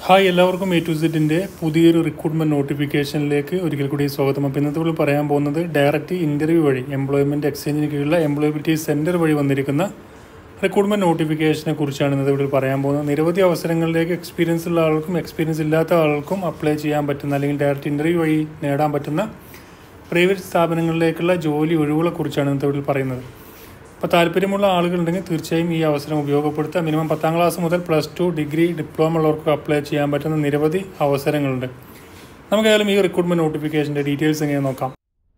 hi എല്ലാവർക്കും A to സെറ്റിൻ്റെ പുതിയൊരു റിക്രൂട്ട്മെൻറ്റ് നോട്ടിഫിക്കേഷനിലേക്ക് ഒരിക്കൽ കൂടി സ്വാഗതം അപ്പോൾ ഇന്നത്തെ നമ്മൾ പറയാൻ പോകുന്നത് ഡയറക്റ്റ് ഇൻ്റർവ്യൂ വഴി എംപ്ലോയ്മെൻറ്റ് എക്സ്ചേഞ്ചിന് കീഴിലുള്ള എംപ്ലോയബിലിറ്റി സെൻറ്റർ വഴി വന്നിരിക്കുന്ന റിക്രൂട്ട്മെൻറ്റ് നോട്ടിഫിക്കേഷനെ കുറിച്ചാണ് ഇന്നത്തെ ഇവിടെ പറയാൻ പോകുന്നത് നിരവധി അവസരങ്ങളിലേക്ക് എക്സ്പീരിയൻസ് ഉള്ള ആൾക്കും എക്സ്പീരിയൻസ് ഇല്ലാത്ത ആൾക്കും അപ്ലൈ ചെയ്യാൻ പറ്റുന്ന അല്ലെങ്കിൽ ഡയറക്റ്റ് ഇൻ്റർവ്യൂ വഴി നേടാൻ പറ്റുന്ന പ്രൈവറ്റ് സ്ഥാപനങ്ങളിലേക്കുള്ള ജോലി ഒഴിവുകളെ കുറിച്ചാണ് ഇന്നത്തെ ഇവിടെ പറയുന്നത് അപ്പോൾ താല്പര്യമുള്ള ആളുകളുണ്ടെങ്കിൽ തീർച്ചയായും ഈ അവസരം ഉപയോഗപ്പെടുത്തുക മിനിമം പത്താം ക്ലാസ് മുതൽ പ്ലസ് ടു ഡിഗ്രി ഡിപ്ലോമ ഉള്ളവർക്ക് അപ്ലൈ ചെയ്യാൻ പറ്റുന്ന നിരവധി അവസരങ്ങളുണ്ട് നമുക്ക് ഏതായാലും ഈ റിക്രൂട്ട്മെൻറ്റ് നോട്ടിഫിക്കേഷൻ്റെ ഡീറ്റെയിൽസ് എങ്ങനെ നോക്കാം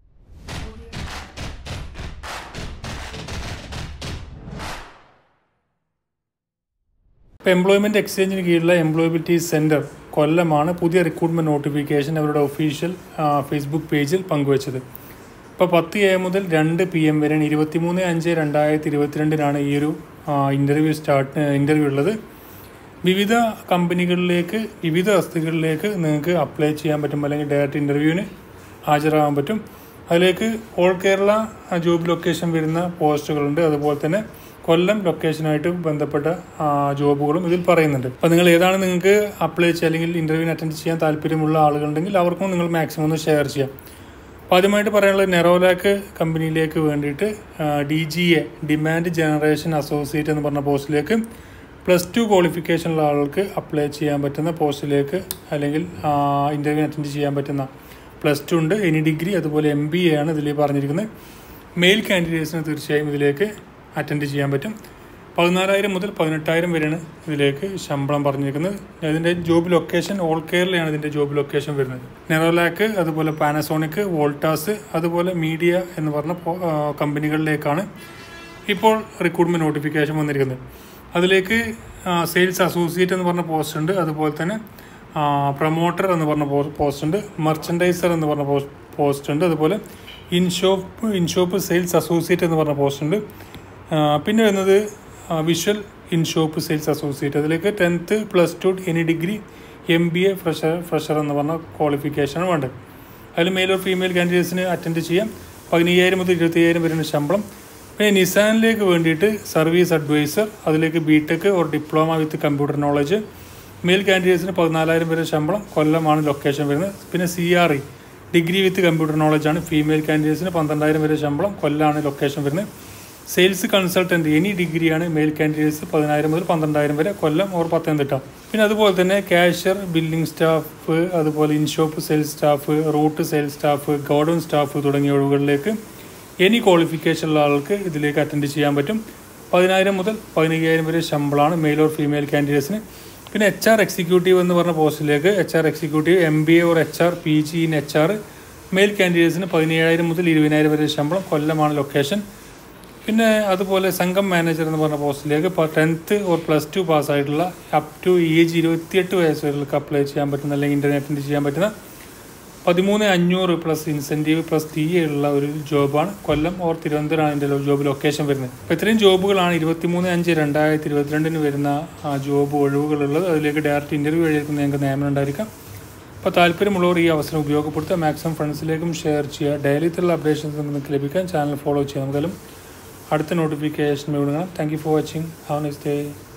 ഇപ്പോൾ എംപ്ലോയ്മെൻറ്റ് എക്സ്ചേഞ്ചിന് കീഴിലുള്ള എംപ്ലോയബിലിറ്റി സെൻറ്റർ കൊല്ലമാണ് പുതിയ റിക്രൂട്ട്മെൻറ്റ് നോട്ടിഫിക്കേഷൻ അവരുടെ ഒഫീഷ്യൽ ഫേസ്ബുക്ക് പേജിൽ പങ്കുവച്ചത് ഇപ്പോൾ പത്ത് എ മുതൽ രണ്ട് പി എം വരെയാണ് ഇരുപത്തിമൂന്ന് അഞ്ച് രണ്ടായിരത്തി ഇരുപത്തിരണ്ടിനാണ് ഈ ഒരു ഇൻ്റർവ്യൂ സ്റ്റാർട്ട് ഇൻ്റർവ്യൂ ഉള്ളത് വിവിധ കമ്പനികളിലേക്ക് വിവിധ വസ്തുക്കളിലേക്ക് നിങ്ങൾക്ക് അപ്ലൈ ചെയ്യാൻ പറ്റും അല്ലെങ്കിൽ ഡയറക്റ്റ് ഇൻ്റർവ്യൂവിന് ഹാജരാകാൻ പറ്റും അതിലേക്ക് ഓൾ കേരള ജോബ് ലൊക്കേഷൻ വരുന്ന പോസ്റ്റുകളുണ്ട് അതുപോലെ തന്നെ കൊല്ലം ലൊക്കേഷനായിട്ട് ബന്ധപ്പെട്ട ജോബുകളും ഇതിൽ പറയുന്നുണ്ട് അപ്പോൾ നിങ്ങൾ ഏതാണ് നിങ്ങൾക്ക് അപ്ലൈ ചെയ്യുക അല്ലെങ്കിൽ ഇൻ്റർവ്യൂവിന് അറ്റൻഡ് ചെയ്യാൻ താല്പര്യമുള്ള ആളുകളുണ്ടെങ്കിൽ അവർക്കും നിങ്ങൾ മാക്സിമം ഒന്ന് ഷെയർ ചെയ്യാം അപ്പോൾ ആദ്യമായിട്ട് പറയാനുള്ളത് നെറോലാക്ക് കമ്പനിയിലേക്ക് വേണ്ടിയിട്ട് D G A demand generation associate എന്ന് പറഞ്ഞ പോസ്റ്റിലേക്ക് പ്ലസ് ടു ക്വാളിഫിക്കേഷനുള്ള ആളുകൾക്ക് അപ്ലൈ ചെയ്യാൻ പറ്റുന്ന പോസ്റ്റിലേക്ക് അല്ലെങ്കിൽ ഇൻ്റർവ്യൂ അറ്റൻഡ് ചെയ്യാൻ പറ്റുന്ന പ്ലസ് ടു ഉണ്ട് എനി ഡിഗ്രി അതുപോലെ എം ബി എ ആണ് ഇതിൽ പറഞ്ഞിരിക്കുന്നത് മെയിൽ കാൻഡിഡേറ്റ്സിന് തീർച്ചയായും ഇതിലേക്ക് അറ്റൻഡ് ചെയ്യാൻ പറ്റും പതിനാലായിരം മുതൽ പതിനെട്ടായിരം വരെയാണ് ഇതിലേക്ക് ശമ്പളം പറഞ്ഞിരിക്കുന്നത് ഇതിൻ്റെ ജോബ് ലൊക്കേഷൻ ഓൾ കേരളയാണ് ഇതിൻ്റെ ജോബ് ലൊക്കേഷൻ വരുന്നത് നെറോലാക്ക് അതുപോലെ പാനസോണിക് വോൾട്ടാസ് അതുപോലെ മീഡിയ എന്ന് പറഞ്ഞ കമ്പനികളിലേക്കാണ് ഇപ്പോൾ റിക്രൂട്ട്മെൻറ്റ് നോട്ടിഫിക്കേഷൻ വന്നിരിക്കുന്നത് അതിലേക്ക് സെയിൽസ് അസോസിയേറ്റ് എന്ന് പറഞ്ഞ പോസ്റ്റ് ഉണ്ട് അതുപോലെ തന്നെ പ്രൊമോട്ടർ എന്ന് പറഞ്ഞ പോസ്റ്റ് ഉണ്ട് മെർച്ചൻഡൈസർ എന്ന് പറഞ്ഞ പോസ്റ്റ് ഉണ്ട് അതുപോലെ ഇൻഷോപ്പ് ഇൻഷോപ്പ് സെയിൽസ് അസോസിയേറ്റ് എന്ന് പറഞ്ഞ പോസ്റ്റ് ഉണ്ട് പിന്നെ വരുന്നത് വിഷ്വൽ ഇൻഷോപ്പ് സെയിൽസ് അസോസിയേറ്റ് അതിലേക്ക് tenth plus two any degree M B A fresher fresher എന്ന് പറഞ്ഞ ക്വാളിഫിക്കേഷനാണ് വേണ്ടത് അതിൽ മെയിൽ ഓർ ഫീമെയിൽ കാൻഡിഡേറ്റ്സിന് അറ്റൻഡ് ചെയ്യാം പതിനയ്യായിരം മുതൽ ഇരുപത്തയ്യായിരം വരെയാണ് ശമ്പളം പിന്നെ നിസാനിലേക്ക് വേണ്ടിയിട്ട് സർവീസ് അഡ്വൈസർ അതിലേക്ക് B tech or diploma with computer knowledge male കാൻഡിഡേറ്റ്സിന് പതിനാലായിരം വരെ ശമ്പളം കൊല്ലമാണ് ലൊക്കേഷൻ വരുന്നത് പിന്നെ C R E degree with computer നോളജാണ് ഫീമെയിൽ കാൻഡിഡേറ്റ്സിന് പന്ത്രണ്ടായിരം വരെ ശമ്പളം കൊല്ലാണ് ലൊക്കേഷൻ വരുന്നത് സെയിൽസ് കൺസൾട്ടൻറ്റ് എനി ഡിഗ്രിയാണ് മെയിൽ കാൻഡിഡേറ്റ്സ് പതിനായിരം മുതൽ പന്ത്രണ്ടായിരം വരെ കൊല്ലം ഓർ പത്തനംതിട്ട പിന്നെ അതുപോലെ തന്നെ ക്യാഷ്യർ ബില്ലിംഗ് സ്റ്റാഫ് അതുപോലെ in shop sales staff route sales staff godown staff തുടങ്ങിയ ഒഴിവുകളിലേക്ക് എനി ക്വാളിഫിക്കേഷൻ ഉള്ള ആൾക്ക് ഇതിലേക്ക് അറ്റൻഡ് ചെയ്യാൻ പറ്റും പതിനായിരം മുതൽ പതിനയ്യായിരം വരെ ശമ്പളമാണ് മെയിൽ ഓർ ഫീമെയിൽ കാൻഡിഡേറ്റ്സിന് പിന്നെ എച്ച് ആർ എക്സിക്യൂട്ടീവ് എന്ന് പറഞ്ഞ പോസ്റ്റിലേക്ക് H R executive M B A or H R P G in H R male കാൻഡിഡേറ്റ്സിന് പതിനേഴായിരം മുതൽ ഇരുപതിനായിരം വരെ ശമ്പളം കൊല്ലമാണ് ലൊക്കേഷൻ പിന്നെ അതുപോലെ സംഘം മാനേജർ എന്ന് പറഞ്ഞ പോസ്റ്റിലേക്ക് ഇപ്പോൾ ടെൻത്ത് ഓർ പ്ലസ് ടു പാസ്സായിട്ടുള്ള അപ് ടു ഏജ് ഇരുപത്തിയെട്ട് വയസ്സ് വരെയൊക്കെ അപ്ലൈ ചെയ്യാൻ പറ്റുന്ന അല്ലെങ്കിൽ ഇൻ്റർനെറ്റിന് ചെയ്യാൻ പറ്റുന്ന പതിമൂന്ന് അഞ്ഞൂറ് പ്ലസ് ഇൻസെൻറ്റീവ് പ്ലസ് ടി ഉള്ള ഒരു ജോബാണ് കൊല്ലം ഓർ തിരുവനന്തപുരമാണ് ഇതിൻ്റെ ജോബ് ലൊക്കേഷൻ വരുന്നത് അപ്പോൾ ഇത്രയും ജോബുകളാണ് ഇരുപത്തിമൂന്ന് അഞ്ച് രണ്ടായിരത്തി ഇരുപത്തിരണ്ടിന് വരുന്ന ആ ജോബ് ഒഴിവുകളുള്ളത് അതിലേക്ക് ഡയറക്റ്റ് ഇൻ്റർവ്യൂ വഴിയായിരിക്കും നിങ്ങൾക്ക് നിയമനം ഉണ്ടായിരിക്കാം അപ്പോൾ താല്പര്യമുള്ളവർ ഈ അവസരം ഉപയോഗപ്പെടുത്തുക മാക്സിമം ഫ്രണ്ട്സിലേക്കും ഷെയർ ചെയ്യുക ഡെയിലിത്തുള്ള അപ്ഡേഷൻസ് നിങ്ങൾക്ക് ലഭിക്കാൻ ചാനൽ ഫോളോ ചെയ്യാം നമുക്കെല്ലാം അടുത്ത നോട്ടിഫിക്കേഷൻ വിടുക thank you for watching have next day